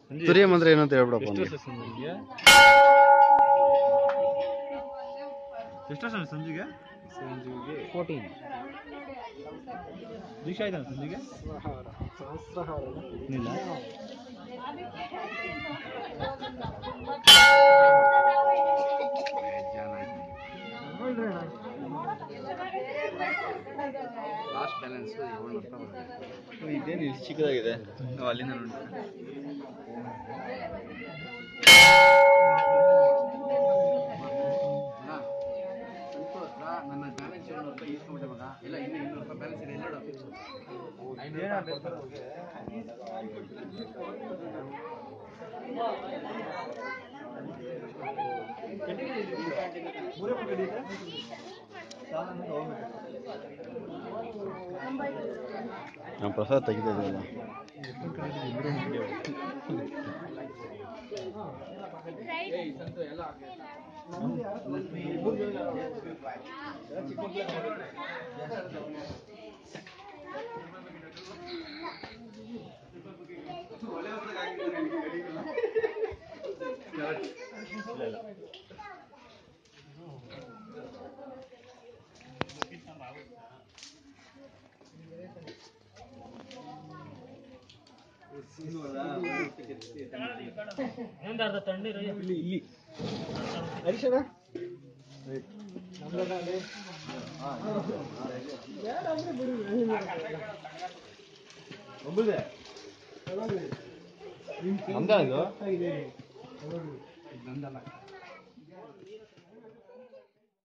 ತುರಿಯ ಮಂತ್ರ ಏನು ಅಂತ ಹೇಳ್ಬಿಡಪ್ಪ ಎಷ್ಟು ಅವ್ನಿಗೆ. ವರ್ಷ ಸಂಜುಗೆ ಎಷ್ಟು ವರ್ಷ ಸಂಜುಗೆ ಸಂಜುಗೆ ಫೋರ್ಟೀನ್ ದೀಕ್ಷಾ ಆಯ್ತಾನ ಸಂಜುಗೆ ಇಲ್ಲ ಲಾಸ್ಟ್ ಬ್ಯಾಲೆನ್ಸ್ ಏಳ್ನೂರು ರೂಪಾಯಿ ಬರುತ್ತೆ. ಇದೇನು ಇಲ್ಲಿ ಚಿಕ್ಕದಾಗಿದೆ ನಾವು ಅಲ್ಲಿಂದ ನೋಡಿ ಅಣ್ಣ, ಸಂತೋಷ್ ನಾ ನನ್ನ ಬ್ಯಾಲೆನ್ಸ್ ಏಳ್ನೂರು ರೂಪಾಯಿ ಇಸ್ಕೊಂಬಿಟ್ಟೆ ಮಗ ಇಲ್ಲ ಇನ್ನು ಇನ್ನೂರು ರೂಪಾಯಿ ಬ್ಯಾಲೆನ್ಸ್ ಇದೆ ಎಲ್ಲೋಡು ಐನೂರು ರೂಪಾಯಿ ಕೊಡ್ತಾರೆ. ನಮ್ಮ ಪ್ರಸಾದ್ ತೆಗಿತಿದ್ದಲ್ಲ ನಮ್ದೇ ಅದು ನಂದಲ್ಲ